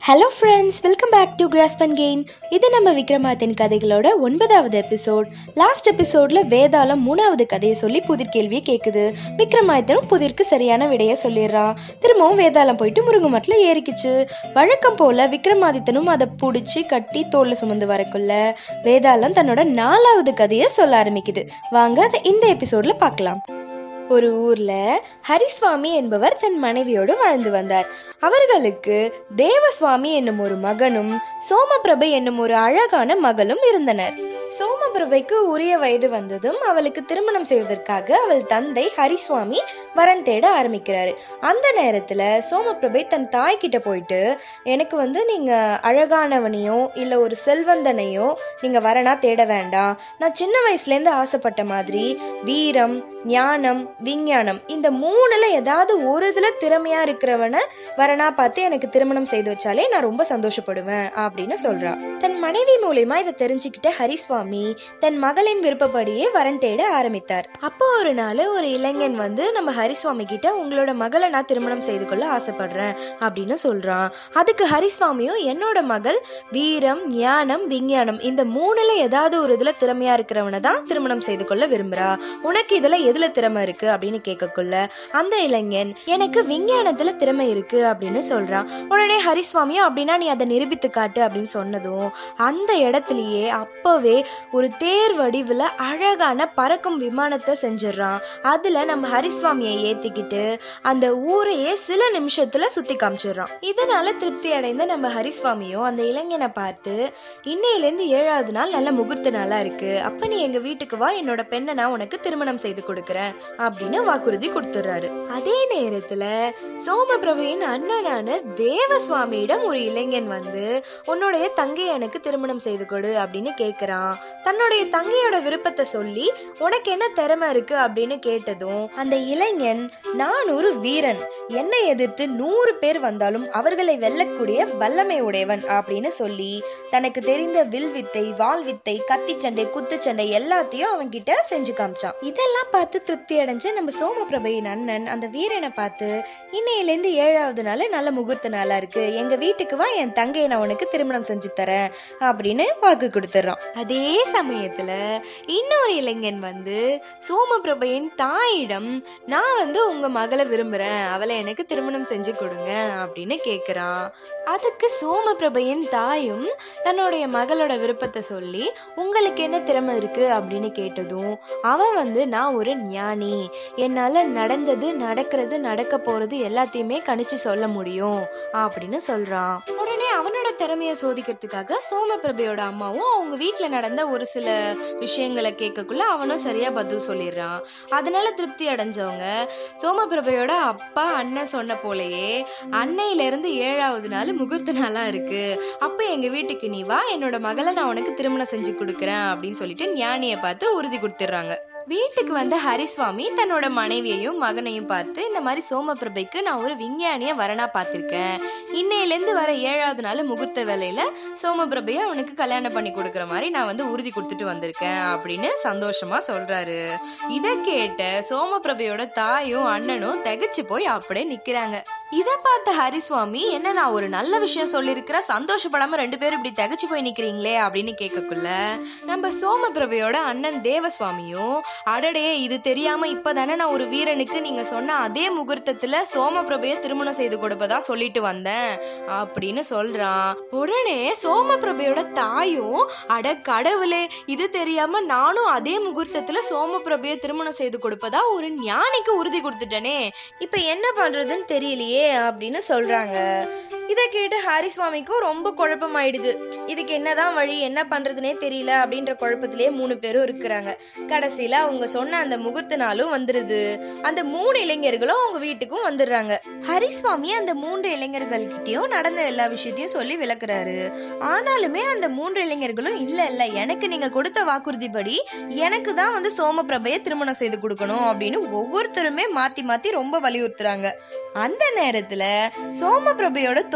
Hello friends welcome back to கிராஸ்பன் கெயின் இது நம்ம விக்ரமாதின் கதைகளோட ஒன்பதாவது எபிசோட் லாஸ்ட் எபிசோட்ல வேதாளம் மூணாவது கதையை சொல்லி புதிர் கேள்வியை கேட்குது விக்ரமாதித்தனும் புதிருக்கு சரியான விடையை சொல்லிடுறான் திரும்பவும் வேதாளம் போயிட்டு முருங்கமரத்தில் ஏறிக்குச்சு வழக்கம் போல விக்ரமாதித்தனும் அதை பிடிச்சி கட்டி தோல்ல சுமந்து வரக்குள்ள வேதாளம் தன்னோட நாலாவது கதையை சொல்ல ஆரம்பிக்குது வாங்க அதை இந்த எபிசோட்ல பார்க்கலாம் ஒரு ஊர்ல ஹரிசுவாமி என்பவர் தன் மனைவியோடு வாழ்ந்து வந்தார் அவர்களுக்கு தேவசுவாமி என்னும் ஒரு மகனும் சோமபிரபை என்னும் ஒரு அழகான மகளும் இருந்தனர் சோமபிரபைக்கு உரிய வயது வந்ததும் அவளுக்கு திருமணம் செய்வதற்காக அவள் தந்தை ஹரிசுவாமி வரன் தேட ஆரம்பிக்கிறாரு அந்த நேரத்துல சோமபிரபை தன் தாய் கிட்ட போயிட்டு எனக்கு வந்து நீங்க அழகானவனையோ இல்ல ஒரு செல்வந்தனையோ நீங்க வரனா தேட வேண்டாம் நான் சின்ன வயசுலேருந்து ஆசைப்பட்ட மாதிரி வீரம் ஞானம் விஞ்ஞானம் இந்த மூணுல ஏதாவது ஒரு இதுல திறமையா இருக்கிறவனை வரனா பார்த்து எனக்கு திருமணம் செய்து வச்சாலே நான் ரொம்ப சந்தோஷப்படுவேன் அப்படின்னு சொல்றா தன் மனைவி மூலியமா இதை தெரிஞ்சுக்கிட்ட ஹரிசுவாமி தன் மகளின் விருப்பப்படியே வரன் தேட ஆரம்பித்தார் அப்போ ஒரு நாள் ஒரு இளைஞன் வந்து நம்ம ஹரிசுவாமி கிட்ட உங்களோட மகளை நான் திருமணம் செய்து கொள்ள ஆசைப்படுறேன் அப்படின்னு சொல்றான் அதுக்கு ஹரிசுவாமியும் என்னோட மகள் வீரம் ஞானம் விஞ்ஞானம் இந்த மூணுல ஏதாவது ஒரு இதுல திறமையா இருக்கிறவனை தான் திருமணம் செய்து கொள்ள விரும்புறா உனக்கு இதுல எதுல திறமை இருக்கு அப்படின்னு கேட்கக்குள்ள அந்த இளைஞன் எனக்கு விஞ்ஞானத்துல திறமை இருக்கு அப்படின்னு சொல்றான் உடனே ஹரிசுவாமியும் அப்படின்னா நீ அதை நிரூபித்து காட்டு அப்படின்னு சொன்னதும் அந்த இடத்துலயே அப்பவே ஒரு தேர் வடிவுல அழகான பறக்கும் விமானத்தை செஞ்சிடறான் அதுல நம்ம ஹரிசுவாமியை ஏத்திக்கிட்டு அந்த ஊரையே சில நிமிஷத்துல சுத்தி காமிச்சிடுறான் இதனால திருப்தி அடைந்த நம்ம ஹரிசுவாமியும் அந்த இளைஞனை பார்த்து இன்னையிலேருந்து ஏழாவது நாள் நல்ல முகூர்த்த நாளா இருக்கு அப்ப நீ எங்க வீட்டுக்கு வா என்னோட பெண்ணை நான் உனக்கு திருமணம் செய்து கொடுக்கறேன் அப்படின்னு வாக்குறுதி கொடுத்துடுறாரு அதே நேரத்துல சோமபிரபுவின் அண்ணனான தேவசுவாமியிடம் ஒரு இளைஞன் வந்து உன்னுடைய தங்கையை எனக்கு திருமணம் செய்து கொடு அப்படின்னு கேக்குறான் தன்னுடைய தங்கையோட விருப்பத்தை சொல்லி உனக்கு என்ன திறமை இருக்கு அப்படின்னு கேட்டதும் அந்த இளைஞன் நான் ஒரு வீரன் என்னை எதிர்த்து நூறு பேர் வந்தாலும் அவர்களை வெல்லக்கூடிய வல்லமை உடையவன் அப்படின்னு சொல்லி தனக்கு தெரிந்த வில் வித்தை வால் வித்தை கத்திச்சண்டை குத்துச்சண்டை எல்லாத்தையும் அவன் கிட்ட செஞ்சு காமிச்சான் இதெல்லாம் பார்த்து திருப்தி அடைஞ்ச நம்ம சோமபிரபையின் அண்ணன் அந்த வீரனை பார்த்து இன்னையிலேருந்து ஏழாவது நாள் நல்ல முகூர்த்த நாளா இருக்கு எங்க வீட்டுக்கு வா என் தங்கையை நான் உனக்கு திருமணம் செஞ்சு தரேன் அப்படின்னு வாக்கு கொடுத்துட்றான் அதே சமயத்துல இன்னொரு இளைஞன் வந்து சோமபிரபையின் தாயிடம் நான் வந்து உங்க மகளை விரும்புறேன் அவளை எனக்கு திருமணம் செஞ்சு கொடுங்க அப்படின்னு கேக்குறான் அதுக்கு சோமபிரபையின் தாயும் தன்னுடைய மகளோட விருப்பத்தை சொல்லி உங்களுக்கு என்ன திறமை இருக்கு அப்படின்னு கேட்டதும் அவன் வந்து நான் ஒரு ஞானி என்னால நடந்தது நடக்கிறது நடக்க போறது எல்லாத்தையுமே கணிச்சு சொல்ல முடியும் அப்படின்னு சொல்றான் உடனே அவனோட திறமைய சோதிக்கிறதுக்காக சோமபிரபையோட அம்மாவும் அவங்க வீட்டில் நடந்த ஒரு சில விஷயங்களை கேட்கக்குள்ள அவனும் சரியா பதில் சொல்லிடுறான் அதனால திருப்தி அடைஞ்சவங்க சோமபிரபையோட அப்பா அண்ணன் சொன்ன போலயே அன்னையில இருந்து ஏழாவது நாள் முகூர்த்த நாளா இருக்கு அப்ப எங்க வீட்டுக்கு நீ வா என்னோட மகளை நான் உனக்கு திருமணம் செஞ்சு கொடுக்குறேன் அப்படின்னு சொல்லிட்டு ஞானியை பார்த்து உறுதி கொடுத்துட்றாங்க வீட்டுக்கு வந்த ஹரிசுவாமி தன்னோட மனைவியையும் மகனையும் பார்த்து இந்த மாதிரி சோமபிரபைக்கு நான் ஒரு விஞ்ஞானிய வரனா பார்த்துருக்கேன் இன்னையிலேருந்து வர ஏழாவது நாள் முகூர்த்த வேலையில சோமபிரபையை அவனுக்கு கல்யாணம் பண்ணி கொடுக்குற மாதிரி நான் வந்து உறுதி கொடுத்துட்டு வந்திருக்கேன் அப்படின்னு சந்தோஷமா சொல்றாரு இதை கேட்ட சோமபிரபையோட தாயும் அண்ணனும் திகச்சு போய் அப்படியே நிக்கிறாங்க இதை பார்த்த ஹரிசுவாமி என்ன நான் ஒரு நல்ல விஷயம் சொல்லியிருக்கிறேன் சந்தோஷப்படாம ரெண்டு பேரும் இப்படி தகச்சு போய் நிக்கிறீங்களே அப்படின்னு கேட்கக்குள்ள நம்ம சோமபிரபையோட அண்ணன் தேவசுவாமியும் அடடே இது தெரியாம இப்பதானே நான் ஒரு வீரனுக்கு நீங்க சொன்ன அதே முகூர்த்தத்துல சோமபிரபைய திருமணம் செய்து கொடுப்பதா சொல்லிட்டு வந்தேன் அப்படின்னு சொல்றான் உடனே சோமபிரபையோட தாயும் அட கடவுளே இது தெரியாம நானும் அதே முகூர்த்தத்துல சோமபிரபைய திருமணம் செய்து கொடுப்பதா ஒரு ஞானிக்கு உறுதி கொடுத்துட்டனே இப்ப என்ன பண்றதுன்னு தெரியலையே அப்படின்னு சொல்றாங்க இதை கேட்டு ஹரிசுவாமிக்கும் ரொம்ப குழப்பமாயிடுது இதுக்கு என்னதான் வழி என்ன பண்றதுனே தெரியல அப்படின்ற குழப்பத்திலேயே மூணு பேரும் இருக்கிறாங்க கடைசியில அவங்க சொன்ன அந்த முகூர்த்த நாளும் வந்துருது அந்த மூணு இளைஞர்களும் அவங்க வீட்டுக்கும் வந்துடுறாங்க ஹரிசுவாமி அந்த மூன்று இளைஞர்கள் கிட்டயும் நடந்த எல்லா விஷயத்தையும் சொல்லி விளக்குறாரு ஆனாலுமே அந்த மூன்று இளைஞர்களும் இல்ல இல்ல எனக்கு நீங்க கொடுத்த வாக்குறுதிப்படி எனக்கு தான் வந்து சோமபிரபைய திருமணம் செய்து கொடுக்கணும் அப்படின்னு ஒவ்வொருத்தருமே மாத்தி மாத்தி ரொம்ப வலியுறுத்துறாங்க அந்த நேரத்துல சோமபிரபையோட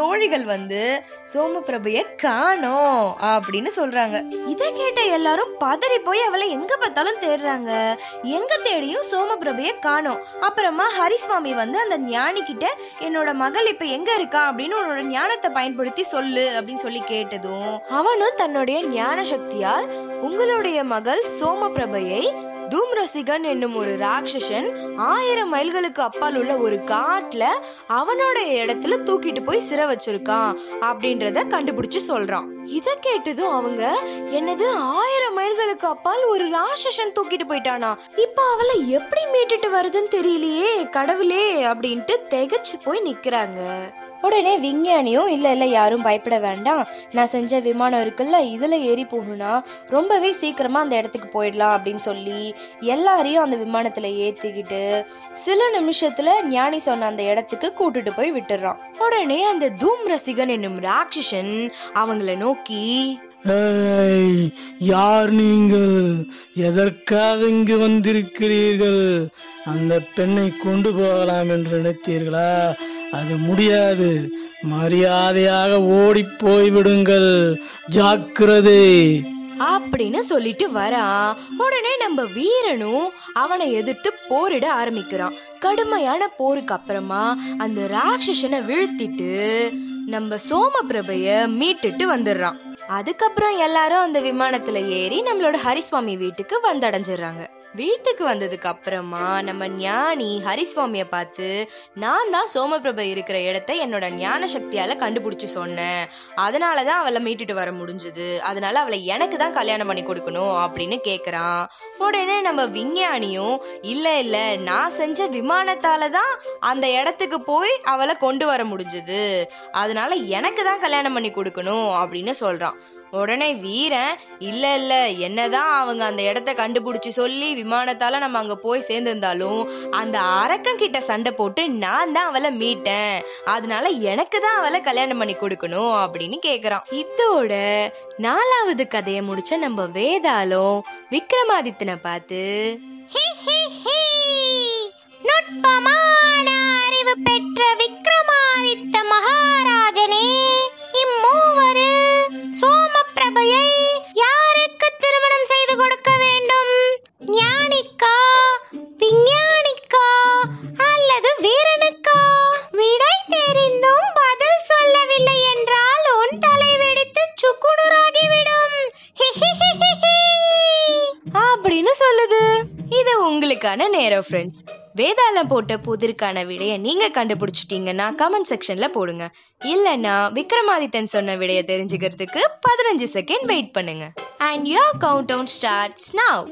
தோழிகள் வந்து சோமபிரபைய காணோம் அப்படின்னு சொல்றாங்க இதை கேட்ட எல்லாரும் பதறி போய் அவளை எங்க பார்த்தாலும் தேடுறாங்க எங்க தேடியும் சோமபிரபைய காணோம் அப்புறமா ஹரிசுவாமி வந்து அந்த ஞானி கிட்ட என்னோட மகள் இப்ப எங்க இருக்கா அப்படின்னு உன்னோட ஞானத்தை பயன்படுத்தி சொல்லு அப்படின்னு சொல்லி கேட்டதும் அவனும் தன்னுடைய ஞான சக்தியால் உங்களுடைய மகள் சோமபிரபையை தூம்ரசிகன் என்னும் ஒரு ராட்சசன் ஆயிரம் மைல்களுக்கு அப்பால் உள்ள ஒரு காட்டுல அவனோட இடத்துல தூக்கிட்டு போய் சிறை வச்சிருக்கான் அப்படின்றத கண்டுபிடிச்சு சொல்றான் இத கேட்டதும் அவங்க என்னது ஆயிரம் மைல்களுக்கு அப்பால் ஒரு ராட்சசன் தூக்கிட்டு போயிட்டானா இப்ப அவளை எப்படி மீட்டுட்டு வருதுன்னு தெரியலையே கடவுளே அப்படின்ட்டு திகைச்சு போய் நிக்கிறாங்க உடனே விஞ்ஞானியும் இல்ல இல்ல யாரும் பயப்பட வேண்டாம் நான் செஞ்ச விமானம் இருக்குல்ல இதுல ஏறி போகணும்னா ரொம்பவே சீக்கிரமா அந்த இடத்துக்கு போயிடலாம் அப்படின்னு சொல்லி எல்லாரையும் அந்த விமானத்துல ஏத்திக்கிட்டு சில நிமிஷத்துல ஞானி சொன்ன அந்த இடத்துக்கு கூட்டிட்டு போய் விட்டுறான் உடனே அந்த தூம் ரசிகன் என்னும் ராட்சசன் அவங்கள நோக்கி ஏய் யார் நீங்கள் எதற்காக இங்கு வந்திருக்கிறீர்கள் அந்த பெண்ணை கொண்டு போகலாம் என்று நினைத்தீர்களா அது முடியாது மரியாதையாக ஓடிப் போய்விடுங்கள் ஜாக்கிரதை அப்படின்னு சொல்லிட்டு வரான் உடனே நம்ம வீரனும் அவனை எதிர்த்து போரிட ஆரம்பிக்கிறான் கடுமையான போருக்கு அப்புறமா அந்த ராட்சசனை வீழ்த்திட்டு நம்ம சோமபிரபைய மீட்டுட்டு வந்துடுறான் அதுக்கப்புறம் எல்லாரும் அந்த விமானத்துல ஏறி நம்மளோட ஹரிசுவாமி வீட்டுக்கு வந்தடைஞ்சிடுறாங்க வீட்டுக்கு வந்ததுக்கு அப்புறமா நம்ம ஞானி ஹரிசுவாமிய பார்த்து நான் தான் சோமபிரபை இருக்கிற இடத்த என்னோட ஞான சக்தியால கண்டுபிடிச்சு சொன்னேன் அதனால தான் அவளை மீட்டுட்டு வர முடிஞ்சது அதனால அவளை எனக்கு தான் கல்யாணம் பண்ணி கொடுக்கணும் அப்படின்னு கேக்குறான் உடனே நம்ம விஞ்ஞானியும் இல்ல இல்ல நான் செஞ்ச விமானத்தால தான் அந்த இடத்துக்கு போய் அவளை கொண்டு வர முடிஞ்சது அதனால எனக்கு தான் கல்யாணம் பண்ணி கொடுக்கணும் அப்படின்னு சொல்றான் உடனே வீரன் இல்ல இல்ல என்னதான் அவங்க அந்த இடத்த கண்டுபிடிச்சு சொல்லி விமானத்தால நம்ம அங்க போய் சேர்ந்திருந்தாலும் அந்த அரக்கன் கிட்ட சண்டை போட்டு நான் தான் அவளை மீட்டேன் அதனால எனக்கு தான் அவளை கல்யாணம் பண்ணி கொடுக்கணும் அப்படின்னு கேக்குறான் இதோட நாலாவது கதையை முடிச்ச நம்ம வேதாளம் விக்ரமாதித்தனை பார்த்து நுட்பமான அறிவு பெற்ற விக்ரமாதித்த மகாராஜனே இம்மூவரு சோமபிரபையை யாருக்கு திருமணம் செய்து கொடுக்க வேண்டும் ஞானிக்கா விஞ்ஞானிக்கா அல்லது வீரனுக்கா விடை தெரிந்தும் பதில் சொல்லவில்லை என்றால் உன் தலை வெடித்து சுக்குநூறாகிவிடும் அப்படின்னு சொல்லுது இது உங்களுக்கான நேரம் ஃப்ரெண்ட்ஸ் வேதாளம் போட்ட புதிருக்கான விடைய நீங்க கண்டுபிடிச்சிட்டீங்கன்னா கமெண்ட் செக்ஷன்ல போடுங்க இல்லைன்னா விக்ரமாதித்தன் சொன்ன விடைய தெரிஞ்சுக்கிறதுக்கு பதினஞ்சு செகண்ட் வெயிட் பண்ணுங்க and your countdown starts now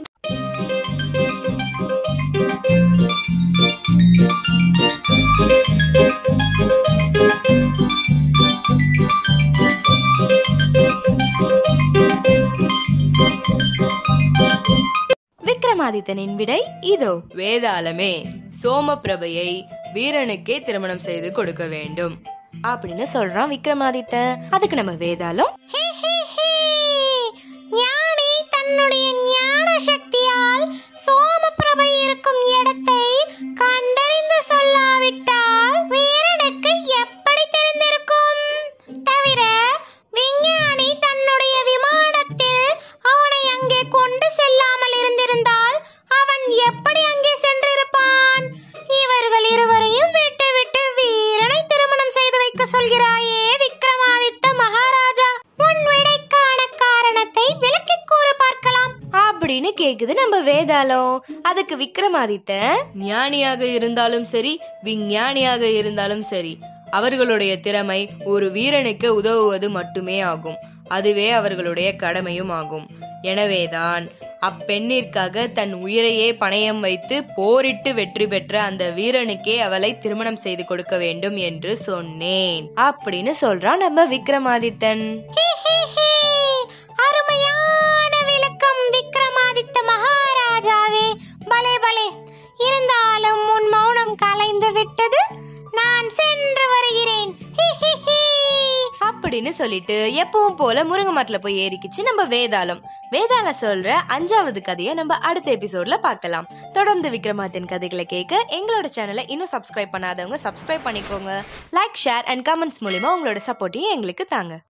விக்ரமாதித்தனின் விடை இதோ வேதாளமே சோமபிரபையை வீரனுக்கே திருமணம் செய்து கொடுக்க வேண்டும் அப்படின்னு சொல்றான் விக்ரமாதித்தன் அதுக்கு நம்ம வேதாளம் ஹே, ஹே, ஹே. ஞானி தன்னுடைய ஞான சக்தியால் சோமபிரபை இருக்கும் இடத்தை கண்டறிந்து சொல்லாவிட்டால் வீரனுக்கு எப்படி தெரிந்திருக்கும் தவிர விஞ்ஞானி தன்னுடைய விமானத்தில் அவனை அங்கே கொண்டு செல்லாமல் இருந்திருந்தால் அவன் எப்படி அங்கே சென்றிருப்பான் இவர்கள் இருவரையும் விட்டுவிட்டு வீரனை திருமணம் செய்து வைக்க சொல்கிறாயே விக்ரமாதித்த மகாராஜா உன் விடைக்கான காரணத்தை விளக்கிக் கூறு பார்க்கலாம் அப்படின்னு கேக்குது நம்ம வேதாளம் அதுக்கு விக்ரமாதித்தன் ஞானியாக இருந்தாலும் சரி விஞ்ஞானியாக இருந்தாலும் சரி அவர்களுடைய திறமை ஒரு வீரனுக்கு உதவுவது மட்டுமே ஆகும் அதுவே அவர்களுடைய கடமையும் ஆகும் எனவேதான் அப்பெண்ணிற்காக தன் உயிரையே பணயம் வைத்து போரிட்டு வெற்றி பெற்ற அந்த வீரனுக்கே அவளை திருமணம் செய்து கொடுக்க வேண்டும் என்று சொன்னேன் அப்படின்னு சொல்றான் நம்ம விக்ரமாதித்தன் ஹே, ஹே, ஹே. அருமையான விளக்கம் விக்ரமாதித்த மகாராஜாவே பலே பலே இருந்தாலும் உன் மௌனம் கலைந்து விட்டது நான் சென்று வருகிறேன் ஹி, ஹி, ஹி. அப்படின்னு சொல்லிட்டு எப்பவும் போல முருங்கை மரத்துல போய் ஏறிக்கிச்சு நம்ம வேதாளம் வேதாள சொல்ற அஞ்சாவது கதையை நம்ம அடுத்த எபிசோட்ல பார்க்கலாம் தொடர்ந்து விக்ரமாதித்தன் கதைகளை கேட்க எங்களோட சேனலை இன்னும் சப்ஸ்கிரைப் பண்ணாதவங்க சப்ஸ்கிரைப் பண்ணிக்கோங்க லைக் ஷேர் அண்ட் கமெண்ட்ஸ் மூலிமா உங்களோட சப்போர்ட்டையும் எங்களுக்கு தாங்க